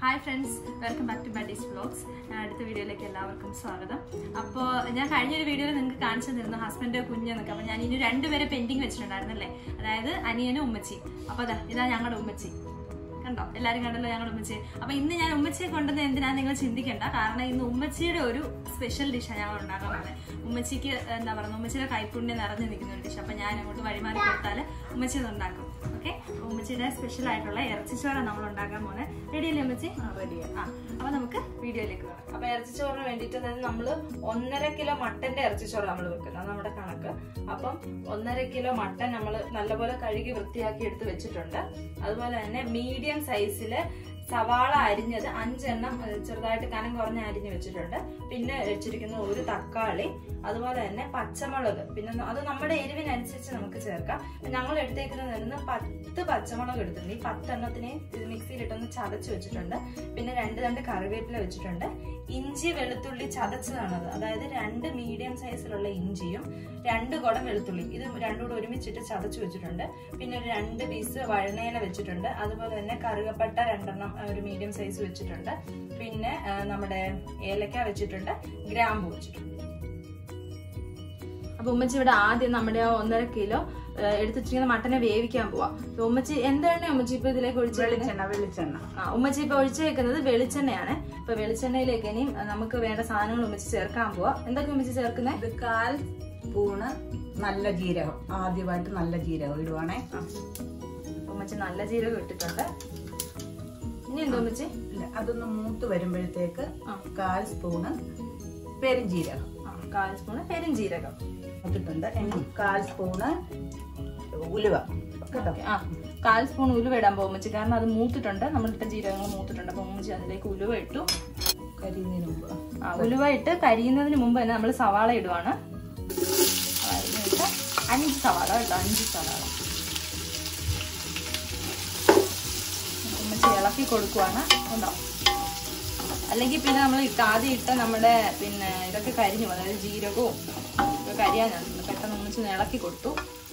Hi friends welcome back to buddies vlogs അടുത്ത വീഡിയോയിലേക്ക് എല്ലാവർക്കും സ്വാഗതം അപ്പോൾ ഞാൻ കഴിഞ്ഞൊരു വീഡിയോയിൽ നിങ്ങൾക്ക് കാണിച്ചു തന്നിരുന്നു ഹസ്ബൻഡ് കുഞ്ഞെന്നൊക്കെ അപ്പോൾ ഞാൻ ഇനി രണ്ടുപേരെ പെൻഡിങ് വെച്ചിട്ടുണ്ടായിരുന്നല്ലേ അതായത് അനിയനും ഉമ്മച്ചി അപ്പോൾ അതാ ഇതാ ഞങ്ങളുടെ ഉമ്മച്ചി കണ്ടോ എല്ലാവരും കണ്ടല്ലോ ഞങ്ങളുടെ ഉമ്മച്ചി അപ്പോൾ ഇന്ന് ഞാൻ ഉമ്മച്ചിയെ കൊണ്ടുവന്ന് എന്തിനാന്ന് നിങ്ങൾ ചിന്തിക്കേണ്ട കാരണം ഇന്ന് ഉമ്മച്ചിയുടെ ഒരു സ്പെഷ്യൽ ഡിഷാണ് ഞങ്ങൾ ഉണ്ടാക്കുന്നത് ഉമ്മച്ചിക്ക് എന്താ പറയുക ഉമ്മച്ചിയുടെ കൈപ്പുണ്യം നിറഞ്ഞു നിൽക്കുന്ന ഒരു ഡിഷ് അപ്പോൾ ഞാൻ അങ്ങോട്ട് വഴിമാറി കൊടുത്താൽ ഉമ്മച്ചി അത് ഉണ്ടാക്കും ഓക്കെ ഉമ്മച്ചിയുടെ സ്പെഷ്യൽ ആയിട്ടുള്ള ഇറച്ചിച്ചോറാണ് നമ്മൾ ഉണ്ടാക്കാൻ പോകുന്നത് റെഡിയല്ലേ ഉമ്മച്ചി ആ അപ്പൊ നമുക്ക് വീഡിയോയിലേക്ക് പോകാം അപ്പൊ ഇറച്ചിച്ചോറിന് വേണ്ടിയിട്ട് അതായത് നമ്മള് ഒന്നര കിലോ മട്ടന്റെ ഇറച്ചിച്ചോറ് നമ്മൾ വെക്കുന്നത് നമ്മുടെ കണക്ക് അപ്പം ഒന്നര കിലോ മട്ടൻ നമ്മൾ നല്ലപോലെ കഴുകി വൃത്തിയാക്കി എടുത്ത് വെച്ചിട്ടുണ്ട് അതുപോലെ തന്നെ മീഡിയം സൈസില് സവാള അരിഞ്ഞത് അഞ്ചെണ്ണം ഏഹ്, ചെറുതായിട്ട് കനം കുറഞ്ഞ് അരിഞ്ഞ് വെച്ചിട്ടുണ്ട് പിന്നെ വെച്ചിരിക്കുന്ന ഒരു തക്കാളി അതുപോലെ തന്നെ പച്ചമുളക് പിന്നെ ന- അത് നമ്മുടെ എരിവിനനുസരിച്ച് നമുക്ക് ചേർക്കാം ഞങ്ങൾ എടുത്തേക്കുന്നത് നിന്ന് പത്ത് പച്ചമുളക് എടുത്തിട്ടുണ്ട് ഈ പത്തെണ്ണത്തിനെ ഇത് മിക്സിയിലിട്ടൊന്ന് ചതച്ച് വെച്ചിട്ടുണ്ട് പിന്നെ രണ്ട് രണ്ട് കറിവേപ്പില വെച്ചിട്ടുണ്ട് ഇഞ്ചി വെളുത്തുള്ളി ചതച്ചതാണത് അതായത് രണ്ട് മീഡിയം സൈസിലുള്ള ഇഞ്ചിയും രണ്ട് കുടം വെളുത്തുള്ളി ഇത് രണ്ടും കൂടെ ഒരുമിച്ചിട്ട് ചതച്ച് വെച്ചിട്ടുണ്ട് പിന്നെ ഒരു രണ്ട് പീസ് വഴണയില വെച്ചിട്ടുണ്ട് അതുപോലെ തന്നെ കറുകപ്പട്ട രണ്ടെണ്ണം ആ, ഒരു മീഡിയം സൈസ് വെച്ചിട്ടുണ്ട് പിന്നെ ആ, നമ്മുടെ ഏലക്ക വെച്ചിട്ടുണ്ട് ഗ്രാമ്പു വെച്ചിട്ടുണ്ട് അപ്പൊ ഉമ്മച്ചി ഇവിടെ ആദ്യം നമ്മുടെ ആ ഒന്നര കിലോ എടുത്തു വെച്ചിരിക്കുന്ന മട്ടനെ വേവിക്കാൻ പോവാ അപ്പൊ ഉമ്മച്ചി എന്താണ് ഉമ്മച്ചി ഇപ്പൊ ഇതിലേക്ക് ഒഴിച്ചു വെളിച്ചെണ്ണ വെളിച്ചെണ്ണ ആ ഉമ്മച്ചി ഇപ്പൊ ഒഴിച്ചു വെക്കുന്നത് വെളിച്ചെണ്ണയാണ് ഇപ്പൊ വെളിച്ചെണ്ണയിലേക്ക് ഇനിയും ആ, നമുക്ക് വേണ്ട സാധനങ്ങൾ ഉമ്മച്ചി ചേർക്കാൻ പോവാ എന്തൊക്കെ ഉമ്മച്ചി ചേർക്കുന്നേ ഇത് കാൽ സ്പൂണ് നല്ല ജീരകം ആദ്യമായിട്ട് നല്ല ജീരകം ഇടുവാണേ ഉമ്മച്ചി നല്ല ജീരകം ഇട്ടിട്ടുണ്ട് ഇനി എന്താ ഉമ്മച്ചി ഇല്ല, അതൊന്ന് മൂത്ത് വരുമ്പോഴത്തേക്ക് ആ. കാൽ സ്പൂണ് പെരുംജീരകം ആ, കാൽ സ്പൂണ് പെരുംജീരകം ഇട്ടിട്ടുണ്ട് ഇനി കാൽ സ്പൂണ് ഉലുവ കേട്ടോ ഓക്കേ, ആ കാൽ സ്പൂൺ ഉലുവ ഇടാൻ പോകും ഉമ്മച്ചി കാരണം അത് മൂത്തിട്ടുണ്ട് നമ്മളിട്ട ജീരകങ്ങൾ മൂത്തിട്ടുണ്ട് അപ്പൊ ഉമ്മച്ചി അതിലേക്ക് ഉലുവ ഇട്ടു കരിയുന്നതിന് മുമ്പ് ആ ഉലുവ ഇട്ട് കരിയുന്നതിന് മുമ്പ് തന്നെ നമ്മൾ സവാള ഇടുവാണ് അരിഞ്ഞിട്ട് അഞ്ച് സവാള കേട്ടോ അഞ്ച് സവാള ഉമ്മച്ചി ഇളക്കി കൊടുക്കുവാണ് ഉണ്ടോ അല്ലെങ്കിൽ പിന്നെ നമ്മൾ ഇട്ട ആദ്യം ഇട്ട നമ്മുടെ പിന്നെ ഇതൊക്കെ കരിഞ്ഞു പോകും. അതായത് ജീരകവും ഇതൊക്കെ കരിയാനാണ് പെട്ടെന്ന് ഉമ്മച്ചി ഒന്ന് ഇളക്കി കൊടുത്തു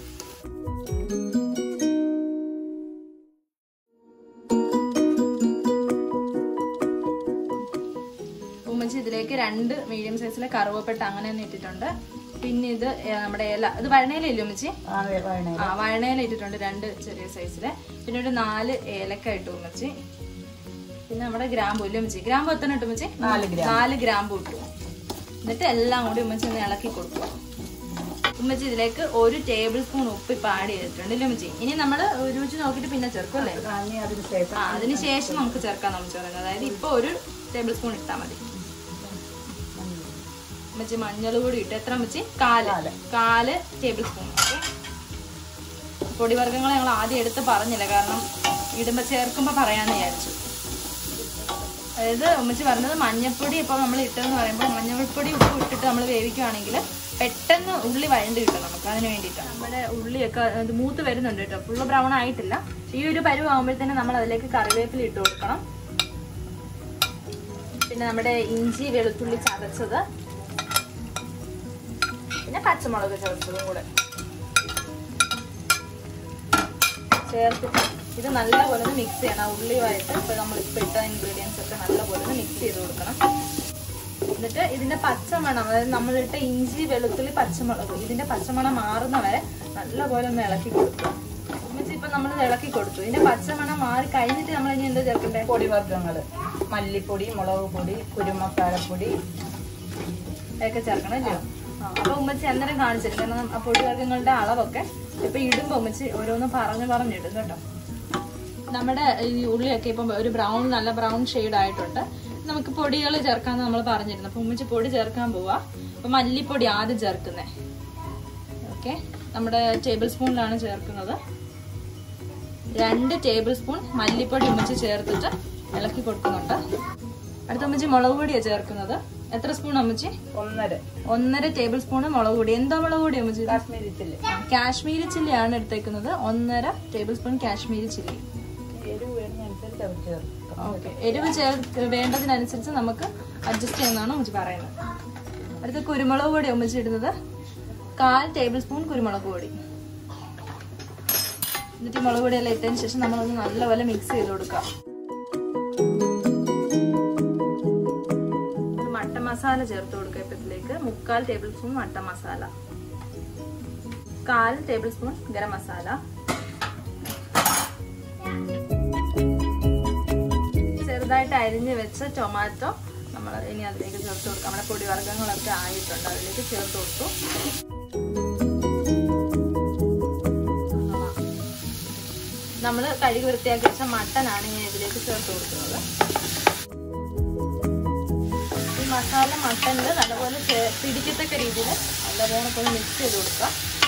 ഉമ്മച്ചി ഇതിലേക്ക് രണ്ട് മീഡിയം സൈസിലെ കറുവപ്പെട്ട അങ്ങനെ തന്നെ ഇട്ടിട്ടുണ്ട് പിന്നെ ഇത് ഏ, നമ്മുടെ ഇല ഇത് വഴണയിലല്ലേ ഉമ്മച്ചി ആ വേ- വേണേ ആ വഴണയില ഇട്ടിട്ടുണ്ട് രണ്ട് ചെറിയ സൈസില് പിന്നെ ഒരു നാല് ഏലക്ക ഇട്ടു ഉമ്മച്ചി പിന്നെ നമ്മുടെ ഗ്രാമ്പു ഇല്ലേ ഉമ്മച്ചി ഗ്രാമ്പു എത്ര ഇട്ടു ഉമ്മച്ചി നാല് ഗ്രാം നാല് ഗ്രാമ്പു ഇട്ടു എന്നിട്ട് എല്ലാം കൂടി ഉമ്മച്ചി ഒന്ന് ഇളക്കി കൊടുക്കുക ഉമ്മച്ചി ഇതിലേക്ക് ഒരു ടേബിൾ സ്പൂൺ ഉപ്പ് ഇപ്പൊ ആഡ് ചെയ്തിട്ടുണ്ട് ഇല്ലേ ഉമ്മച്ചി ഇനി നമ്മൾ രുചി നോക്കിയിട്ട് പിന്നെ ചേർക്കും അല്ലേ ഇനി അതിന് ശേഷം ആ അതിന് ശേഷം നമുക്ക് ചേർക്കാൻ നമ്മൾ ചേർക്കുന്നത് അതായത് ഇപ്പൊ ഒരു ടേബിൾ സ്പൂൺ ഇട്ടാൽ മതി ഉമ്മച്ചി മഞ്ഞൾ കൂടി ഇട്ട് എത്ര ഉമ്മച്ചി കാല് കാല്. കാല് ടേബിൾ സ്പൂൺ ഓക്കെ പൊടിവർഗ്ഗങ്ങൾ ഞങ്ങൾ ആദ്യം എടുത്ത് പറഞ്ഞില്ല കാരണം ഇടുമ്പോ ചേർക്കുമ്പോ പറയാന്ന് വിചാരിച്ചു അതായത് ഉമ്മച്ചി പറഞ്ഞത് മഞ്ഞപ്പൊടി ഇപ്പൊ നമ്മൾ ഇട്ടെന്ന് പറയുമ്പോൾ മഞ്ഞൾപ്പൊടി ഉപ്പ് ഇട്ടിട്ട് നമ്മൾ വേവിക്കുകയാണെങ്കിൽ പെട്ടെന്ന് ഉള്ളി വഴണ്ട് കിട്ടും നമുക്ക് അതിന് വേണ്ടിയിട്ടാണ് നമ്മുടെ ഉള്ളിയൊക്കെ ഇത് മൂത്ത് വരുന്നുണ്ട് കേട്ടോ ഫുള്ള് ബ്രൗൺ ആയിട്ടില്ല ഈ ഒരു പരുവാകുമ്പോഴത്തേനും നമ്മൾ അതിലേക്ക് കറിവേപ്പില ഇട്ട് കൊടുക്കണം പിന്നെ നമ്മുടെ ഇഞ്ചി വെളുത്തുള്ളി ചതച്ചത് പിന്നെ പച്ചമുളക് ചതച്ചതും കൂടെ ചേർത്തിട്ട് ഇത് നല്ലപോലെ ഒന്ന് മിക്സ് ചെയ്യണം ആ ഉള്ളിയുമായിട്ട് ഇപ്പൊ നമ്മൾ ഇപ്പൊ ഇട്ട ഇൻഗ്രീഡിയൻസ് ഒക്കെ നല്ലപോലെ ഒന്ന് മിക്സ് ചെയ്ത് കൊടുക്കണം എന്നിട്ട് ഇതിന്റെ പച്ചമണം അതായത് നമ്മളിട്ട ഇഞ്ചി വെളുത്തുള്ളി പച്ചമുളക് ഇതിന്റെ പച്ചമണം മാറുന്ന വരെ നല്ലപോലെ ഒന്ന് ഇളക്കി കൊടുക്കുക ഉമ്മച്ചി ഇപ്പൊ നമ്മൾ ഇളക്കി കൊടുത്തു ഇതിന്റെ പച്ചമണം മാറി കഴിഞ്ഞിട്ട് നമ്മൾ ഇനി എന്താ ചേർക്കണ്ടേ പൊടിവർഗ്ഗങ്ങള് മല്ലിപ്പൊടി മുളക് പൊടി കുരുമസാലപ്പൊടി ഒക്കെ ചേർക്കണം അല്ലയോ ആ, അപ്പൊ ഉമ്മച്ചി അന്നേരം കാണിച്ചിരുന്നു കാരണം ആ പൊടിവർഗ്ഗങ്ങളുടെ അളവൊക്കെ ഇപ്പൊ ഇടുമ്പോ ഉമ്മച്ചി ഓരോന്ന് പറഞ്ഞു പറഞ്ഞിടും കേട്ടോ നമ്മുടെ ഈ ഉള്ളിയൊക്കെ ഇപ്പം ഒരു ബ്രൗൺ നല്ല ബ്രൗൺ ഷെയ്ഡ് ആയിട്ടുണ്ട് നമുക്ക് പൊടികൾ ചേർക്കാന്ന് നമ്മൾ പറഞ്ഞിരുന്നു അപ്പൊ ഉമ്മച്ചി പൊടി ചേർക്കാൻ പോവാ അപ്പൊ മല്ലിപ്പൊടി ആദ്യം ചേർക്കുന്നേ ഓക്കെ നമ്മുടെ ടേബിൾ സ്പൂണിലാണ് ചേർക്കുന്നത് രണ്ട് ടേബിൾ സ്പൂൺ മല്ലിപ്പൊടി ഉമ്മച്ചി ചേർത്തിട്ട് ഇളക്കി കൊടുക്കുന്നുണ്ട് അടുത്ത ഉമ്മച്ചി മുളക് പൊടിയാണ് ചേർക്കുന്നത് എത്ര സ്പൂൺ അമ്മച്ചി ഒന്നര ഒന്നര ടേബിൾ സ്പൂൺ മുളക് പൊടി എന്താ മുളക് പൊടി അമ്മച്ചി ഇത്? കാശ്മീരി ചില്ലി ആ, കാശ്മീരി ചില്ലിയാണ് എടുത്തേക്കുന്നത് ഒന്നര ടേബിൾ സ്പൂൺ കാശ്മീരി ചില്ലി എരിവ് വേണമെന്നനുസരിച്ച് അവർ ചേർക്കും ഓക്കെ എരിവ് ചേർ വേണ്ടതിനനുസരിച്ച് നമുക്ക് അഡ്ജസ്റ്റ് ചെയ്യുന്നതാണ് ഉമ്മച്ചി പറയുന്നത് അടുത്ത കുരുമുളക് പൊടി ഉമ്മച്ചി ഇടുന്നത് കാൽ ടേബിൾ സ്പൂൺ കുരുമുളക് പൊടി എന്നിട്ട് ഈ മുളക് പൊടിയെല്ലാം ഇട്ടതിന് ശേഷം നമ്മളൊന്ന് നല്ലപോലെ മിക്സ് ചെയ്ത് കൊടുക്കാം മസാല ചേർത്ത് കൊടുക്കുക ഇപ്പം ഇതിലേക്ക് മുക്കാൽ ടേബിൾ സ്പൂൺ മട്ടൻ മസാല കാൽ ടേബിൾ സ്പൂൺ ഗരം മസാല ചെറുതായിട്ട് അരിഞ്ഞ് വെച്ച ടൊമാറ്റോ നമ്മൾ ഇനി അതിലേക്ക് ചേർത്ത് കൊടുക്കാം നമ്മുടെ പൊടിവർഗ്ഗങ്ങളൊക്കെ ആയിട്ടുണ്ട് അതിലേക്ക് ചേർത്ത് കൊടുത്തു നമ്മൾ കഴുകി വൃത്തിയാക്കി വെച്ച മട്ടനാണ് ഞാൻ ഇതിലേക്ക് ചേർത്ത് കൊടുക്കുന്നത് ഈ മസാല മട്ടനിൽ നല്ലപോലെ ചേ- പിടിക്കത്തക്ക രീതിയിൽ നല്ലപോലെ ഒന്ന് മിക്സ് ചെയ്ത് കൊടുക്കുക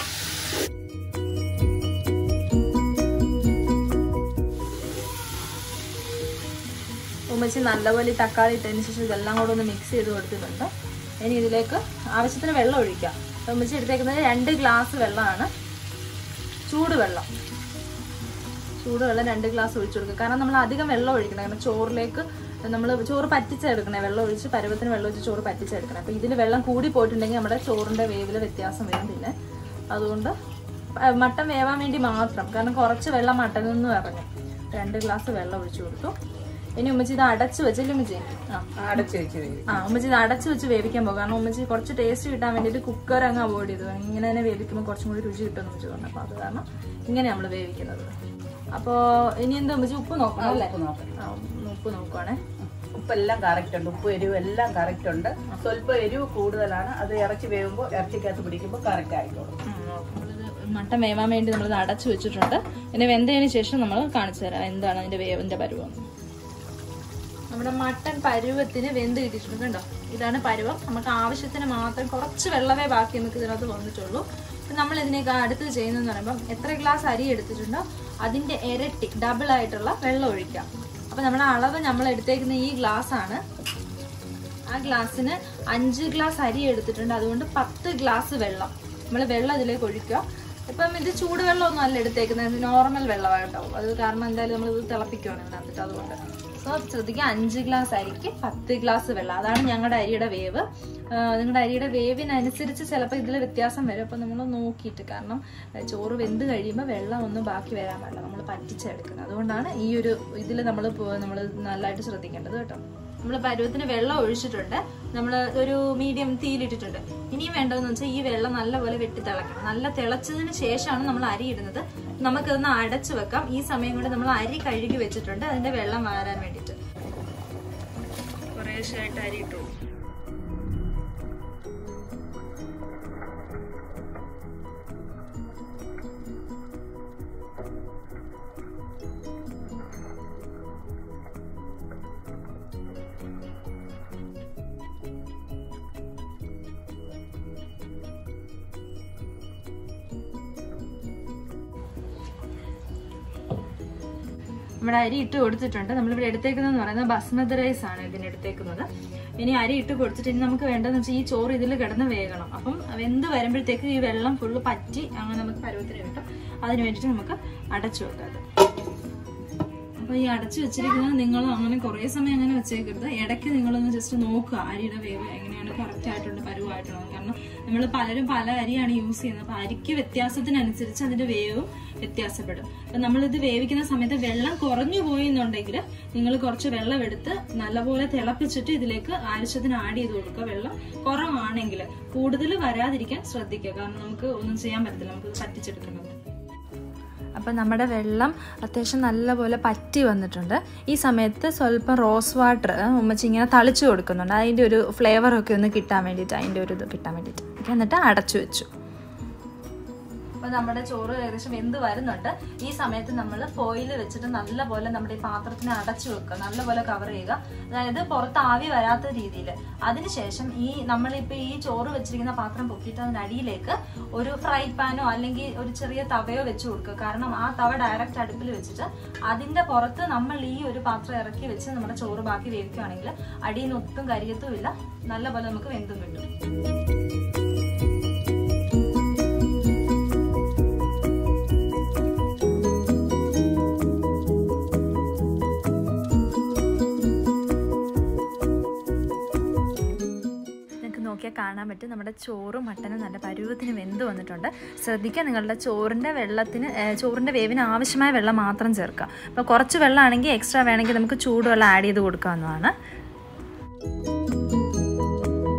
ഉമ്മച്ചി നല്ലപോലെ ഈ തക്കാളി ഇട്ടതിന് ശേഷം ഇതെല്ലാം കൂടെ ഒന്ന് മിക്സ് ചെയ്ത് കൊടുത്തിട്ടുണ്ട് ഇനി ഇതിലേക്ക് ആവശ്യത്തിന് വെള്ളം ഒഴിക്കാം അപ്പോൾ ഉമ്മച്ചി എടുത്തേക്കുന്നത് രണ്ട് ഗ്ലാസ് വെള്ളമാണ് ചൂടുവെള്ളം ചൂടുവെള്ളം രണ്ട് ഗ്ലാസ് ഒഴിച്ചു കൊടുക്കുക കാരണം നമ്മൾ അധികം വെള്ളം ഒഴിക്കണം കാരണം ചോറിലേക്ക് നമ്മൾ ചോറ് പറ്റിച്ചെടുക്കണേ വെള്ളം ഒഴിച്ച് പരുവത്തിന് വെള്ളം ഒഴിച്ച് ചോറ് പറ്റിച്ചെടുക്കണം അപ്പോൾ ഇതിൽ വെള്ളം കൂടി പോയിട്ടുണ്ടെങ്കിൽ നമ്മുടെ ചോറിൻ്റെ വേവിൽ വ്യത്യാസം വരും പിന്നെ അതുകൊണ്ട് പ- മട്ടൻ വേവാൻ വേണ്ടി മാത്രം കാരണം കുറച്ച് വെള്ളം മട്ടനിൽ നിന്ന് ഇറങ്ങും രണ്ട് ഗ്ലാസ് വെള്ളം ഒഴിച്ചു കൊടുത്തു ഇനി ഉമ്മച്ചി ഇത് അടച്ച് വെച്ചില്ല ഉമ്മച്ചി ആ അടച്ചു വെച്ച് വരും ആ ഉമ്മച്ചി ഇത് അടച്ച് വെച്ച് വേവിക്കാൻ പോകും കാരണം ഉമ്മച്ചി കുറച്ച് ടേസ്റ്റ് കിട്ടാൻ വേണ്ടിയിട്ട് കുക്കർ അങ്ങ് അവോയ്ഡ് ചെയ്തു ഇങ്ങനെ തന്നെ വേവിക്കുമ്പോൾ കുറച്ചും കൂടി രുചി കിട്ടുമെന്ന് ഉമ്മച്ചി പറഞ്ഞു അപ്പോൾ അത് കാരണം ഇങ്ങനെ നമ്മൾ വേവിക്കുന്നത് അപ്പോൾ ഇനി എന്താ ഉമ്മച്ചി ഉപ്പ് നോക്കണം അല്ലേ ഉപ്പ് നോക്കാം ആ ഉപ്പ് നോക്കുവാണേ ഉപ്പെല്ലാം കറക്റ്റ് ഉണ്ട് ഉപ്പ് എരിവ് എല്ലാം കറക്റ്റ് ഉണ്ട് സ്വല്പം എരിവ് കൂടുതലാണ് അത് ഇറച്ചി വേവുമ്പോൾ ഇറച്ചിക്കകത്ത് പിടിക്കുമ്പോൾ കറക്റ്റ് ആയിക്കോളും ഉം, നോക്കാം. നമ്മളിത് മട്ടൻ വേവാൻ വേണ്ടി നമ്മളിത് അടച്ചു വെച്ചിട്ടുണ്ട് പിന്നെ വെന്തതിന് ശേഷം നമ്മൾ കാണിച്ചു തരാം എന്താണ് അതിന്റെ വേവിന്റെ പരുവം നമ്മുടെ മട്ടൻ പരുവത്തിന് വെന്ത് കിട്ടിയിട്ടുണ്ട് കണ്ടോ ഇതാണ് പരുവം നമുക്ക് ആവശ്യത്തിന് മാത്രം കുറച്ച് വെള്ളമേ ബാക്കി നമുക്ക് ഇതിനകത്ത് വന്നിട്ടുള്ളൂ അപ്പം നമ്മൾ ഇതിനേക്ക് അടുത്ത് ചെയ്യുന്നതെന്ന് പറയുമ്പോൾ എത്ര ഗ്ലാസ് അരി എടുത്തിട്ടുണ്ടോ അതിന്റെ ഇരട്ടി ഡബിൾ ആയിട്ടുള്ള വെള്ളം ഒഴിക്കാം അപ്പം നമ്മുടെ അളവ് നമ്മൾ എടുത്തേക്കുന്ന ഈ ഗ്ലാസ് ആണ് ആ ഗ്ലാസ്സിന് അഞ്ച് ഗ്ലാസ് അരി എടുത്തിട്ടുണ്ട് അതുകൊണ്ട് പത്ത് ഗ്ലാസ് വെള്ളം നമ്മൾ വെള്ളം ഇതിലേക്ക് ഒഴിക്കുക ഇപ്പം ഇത് ചൂടുവെള്ളമൊന്നും അല്ല എടുത്തേക്കുന്നത് നോർമൽ വെള്ളമായിട്ടോ അത് കാരണം എന്തായാലും നമ്മൾ ഇത് തിളപ്പിക്കുകയാണ് ഇതിനകത്തിട്ട് അതുകൊണ്ട് സോ ശ്രദ്ധിക്കുക അഞ്ച് ഗ്ലാസ് അരിക്ക് പത്ത് ഗ്ലാസ് വെള്ളം അതാണ് ഞങ്ങളുടെ അരിയുടെ വേവ് ആ, നിങ്ങളുടെ അരിയുടെ വേവിനനുസരിച്ച് ചിലപ്പോൾ ഇതിൽ വ്യത്യാസം വരും അപ്പോൾ നമ്മൾ നോക്കിയിട്ട് കാരണം ആ, ചോറ് വെന്ത് കഴിയുമ്പോൾ വെള്ളം ഒന്നും ബാക്കി വരാൻ പാടില്ല നമ്മൾ പറ്റിച്ചെടുക്കുന്നത് അതുകൊണ്ടാണ് ഈ ഒരു ഇതിൽ നമ്മൾ നമ്മൾ നല്ലതായിട്ട് ശ്രദ്ധിക്കേണ്ടത് കേട്ടോ നമ്മൾ പരുവത്തിന് വെള്ളം ഒഴിച്ചിട്ടുണ്ട് നമ്മൾ ഒരു മീഡിയം തീയിലിട്ടിട്ടുണ്ട് ഇനിയും വേണ്ടതെന്ന് വെച്ചാൽ ഈ വെള്ളം നല്ലപോലെ വെട്ടി തിളക്കണം നല്ല തിളച്ചതിന് ശേഷമാണ് നമ്മൾ അരി ഇടുന്നത് നമുക്കതൊന്ന് അടച്ചു വെക്കാം ഈ സമയം കൊണ്ട് നമ്മൾ അരി കഴുകി വെച്ചിട്ടുണ്ട് അതിന്റെ വെള്ളം വാരാൻ വേണ്ടിയിട്ട് കുറേശ്ശായിട്ട് അരി ഇട്ടു നമ്മുടെ അരി ഇട്ട് കൊടുത്തിട്ടുണ്ട് നമ്മളിവിടെ എടുത്തേക്കുന്നതെന്ന് പറയുന്നത് ബസ്മതി റൈസ് ആണ് ഇതിന് എടുത്തേക്കുന്നത് ഇനി അരി ഇട്ട് കൊടുത്തിട്ട് ഇനി നമുക്ക് വേണ്ടതെന്ന് വെച്ചാൽ ഈ ചോറ് ഇതിൽ കിടന്ന് വേകണം അപ്പം വെന്ത് വരുമ്പോഴത്തേക്ക് ഈ വെള്ളം ഫുള്ള് പറ്റി അങ്ങനെ നമുക്ക് പരുവത്തിന് കിട്ടും അതിന് വേണ്ടിയിട്ട് നമുക്ക് അടച്ചു വെക്കാം ഇത്. അപ്പൊ ഈ അടച്ചു വെച്ചിരിക്കുന്നത് നിങ്ങൾ അങ്ങനെ കുറേ സമയം അങ്ങനെ വെച്ചേക്കരുത് ഇടയ്ക്ക് നിങ്ങളൊന്ന് ജസ്റ്റ് നോക്കുക അരിയുടെ വേവ് എങ്ങനെയാണ് കറക്റ്റ് ആയിട്ടുണ്ട് പരുവായിട്ടുള്ളത് കാരണം നമ്മൾ പലരും പല അരിയാണ് യൂസ് ചെയ്യുന്നത് അപ്പൊ അരിക്ക് വ്യത്യാസത്തിനനുസരിച്ച് അതിന്റെ വേവും വ്യത്യാസപ്പെടും അപ്പൊ നമ്മളിത് വേവിക്കുന്ന സമയത്ത് വെള്ളം കുറഞ്ഞു പോയി എന്നുണ്ടെങ്കിൽ നിങ്ങൾ കുറച്ച് വെള്ളം എടുത്ത് നല്ലപോലെ തിളപ്പിച്ചിട്ട് ഇതിലേക്ക് ആവശ്യത്തിന് ആഡ് ചെയ്ത് കൊടുക്കുക വെള്ളം കുറവാണെങ്കിൽ കൂടുതൽ വരാതിരിക്കാൻ ശ്രദ്ധിക്കുക കാരണം നമുക്ക് ഒന്നും ചെയ്യാൻ പറ്റത്തില്ല നമുക്ക് പറ്റിച്ചെടുക്കണം അപ്പം നമ്മുടെ വെള്ളം അത്യാവശ്യം നല്ലപോലെ പറ്റി വന്നിട്ടുണ്ട് ഈ സമയത്ത് സ്വല്പം റോസ് വാട്ടർ ഉമ്മച്ചി ഇങ്ങനെ തളിച്ചു കൊടുക്കുന്നുണ്ട് അതിൻ്റെ ഒരു ഫ്ലേവറൊക്കെ ഒന്ന് കിട്ടാൻ വേണ്ടിയിട്ട് അതിൻ്റെ ഒരു ഇത് കിട്ടാൻ വേണ്ടിയിട്ട് ഓക്കെ എന്നിട്ട് അടച്ചു വെച്ചു അപ്പോൾ നമ്മുടെ ചോറ് ഏകദേശം വെന്ത് വരുന്നുണ്ട് ഈ സമയത്ത് നമ്മൾ ഫോയിൽ വെച്ചിട്ട് നല്ലപോലെ നമ്മുടെ ഈ പാത്രത്തിനെ അടച്ചു വെക്കുക നല്ലപോലെ കവർ ചെയ്യുക അതായത് പുറത്ത് ആവി വരാത്ത രീതിയിൽ അതിനുശേഷം ഈ നമ്മളിപ്പോൾ ഈ ചോറ് വെച്ചിരിക്കുന്ന പാത്രം പൊക്കിയിട്ട് അതിനടിയിലേക്ക് ഒരു ഫ്രൈ പാനോ അല്ലെങ്കിൽ ഒരു ചെറിയ തവയോ വെച്ച് കൊടുക്കുക കാരണം ആ തവ ഡയറക്റ്റ് അടുപ്പിൽ വെച്ചിട്ട് അതിന്റെ പുറത്ത് നമ്മൾ ഈ ഒരു പാത്രം ഇറക്കി വെച്ച് നമ്മുടെ ചോറ് ബാക്കി വേവിക്കുകയാണെങ്കിൽ അടിയിൽ നിന്ന് ഒട്ടും കരിയത്തുമില്ല നല്ലപോലെ നമുക്ക് വെന്തും കിട്ടും നിങ്ങൾക്ക് നോക്കിയാൽ കാണാൻ പറ്റും നമ്മുടെ ചോറും മട്ടനും നല്ല പരുവത്തിന് വെന്ത് വന്നിട്ടുണ്ട് ശ്രദ്ധിക്കുക നിങ്ങളുടെ ചോറിൻ്റെ വെള്ളത്തിന് ഏ, ചോറിൻ്റെ വേവിന് ആവശ്യമായ വെള്ളം മാത്രം ചേർക്കുക അപ്പോൾ കുറച്ച് വെള്ളമാണെങ്കിൽ എക്സ്ട്രാ വേണമെങ്കിൽ നമുക്ക് ചൂടുവെള്ളം ആഡ് ചെയ്ത് കൊടുക്കാവുന്നതാണ്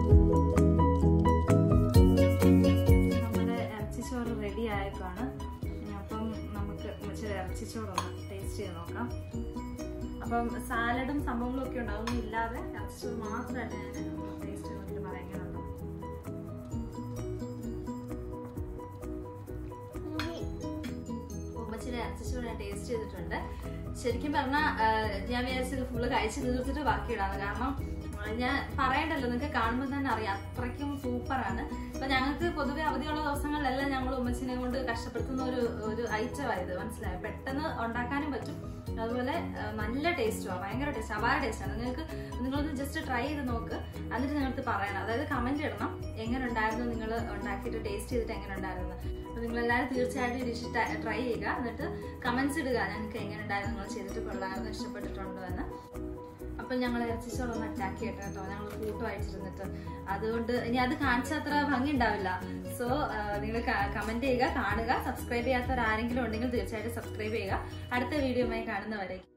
ഇറച്ചിച്ചോറൊന്ന് ടേസ്റ്റ് ചെയ്ത് നോക്കാം അപ്പം സാലഡും സംഭവങ്ങളും ഒക്കെ ഉണ്ട് അതൊന്നും ഇല്ലാതെ ഇറച്ചിച്ചോറ് മാത്രമായിട്ട് ഞാൻ ടേസ്റ്റ് ചെയ്ത് നോക്കിയിട്ട് പറയാൻ എങ്ങനെയുണ്ടോ ഉമ്മച്ചിയുടെ ഇറച്ചിച്ചോറ് ഞാൻ ടേസ്റ്റ് ചെയ്തിട്ടുണ്ട് ശരിക്കും പറഞ്ഞാൽ ഞാൻ വിചാരിച്ചത് ഫുള്ള് കഴിച്ച് തീർത്തിട്ട് ബാക്കിയിടാണ് കാരണം ആ, ഞാൻ പറയണ്ടല്ലോ നിങ്ങൾക്ക് കാണുമ്പോൾ തന്നെ അറിയാം അത്രയ്ക്കും സൂപ്പറാണ് അപ്പൊ ഞങ്ങൾക്ക് പൊതുവെ അവധിയുള്ള ദിവസങ്ങളിലെല്ലാം ഞങ്ങൾ ഉമ്മച്ചിനെ കൊണ്ട് കഷ്ടപ്പെടുത്തുന്ന ഒരു ഒരു ഐറ്റമായത് മനസ്സിലായോ പെട്ടെന്ന് ഉണ്ടാക്കാനും പറ്റും അതുപോലെ ആ, നല്ല ടേസ്റ്റുമാണ് ഭയങ്കര ടേസ്റ്റ് അപാര ടേസ്റ്റാണ് നിങ്ങൾക്ക് നിങ്ങളൊന്ന് ജസ്റ്റ് ട്രൈ ചെയ്ത് നോക്ക് എന്നിട്ട് നിങ്ങൾക്ക് പറയണം അതായത് കമന്റ് ഇടണം എങ്ങനെ ഉണ്ടായിരുന്നു നിങ്ങൾ ഉണ്ടാക്കിയിട്ട് ടേസ്റ്റ് ചെയ്തിട്ട് എങ്ങനെ ഉണ്ടായിരുന്നു അപ്പൊ നിങ്ങൾ എല്ലാവരും തീർച്ചയായിട്ടും ഈ ഡിഷ് ട്രൈ ചെയ്യുക എന്നിട്ട് കമന്റ്സ് ഇടുക ഞങ്ങൾക്ക് എങ്ങനെ ഉണ്ടായിരുന്നു നിങ്ങൾ ചെയ്തിട്ട് കൊള്ളാമായിരുന്നു ഇഷ്ടപ്പെട്ടിട്ടുണ്ടോ എന്ന് അപ്പൊ ഞങ്ങൾ ഇറച്ചിച്ചോളൊന്ന് അറ്റാക്ക് ചെയ്യട്ടെ കേട്ടോ ഞങ്ങൾ കൂട്ടം അയച്ചിരുന്നിട്ട് അതുകൊണ്ട് ഇനി അത് കാണിച്ചാൽ അത്ര ഭംഗി ഉണ്ടാവില്ല സോ നിങ്ങൾ കമന്റ് ചെയ്യുക കാണുക സബ്സ്ക്രൈബ് ചെയ്യാത്തവർ ആരെങ്കിലും ഉണ്ടെങ്കിൽ തീർച്ചയായിട്ടും സബ്സ്ക്രൈബ് ചെയ്യുക അടുത്ത വീഡിയോയുമായി കാണുന്നവരേക്കും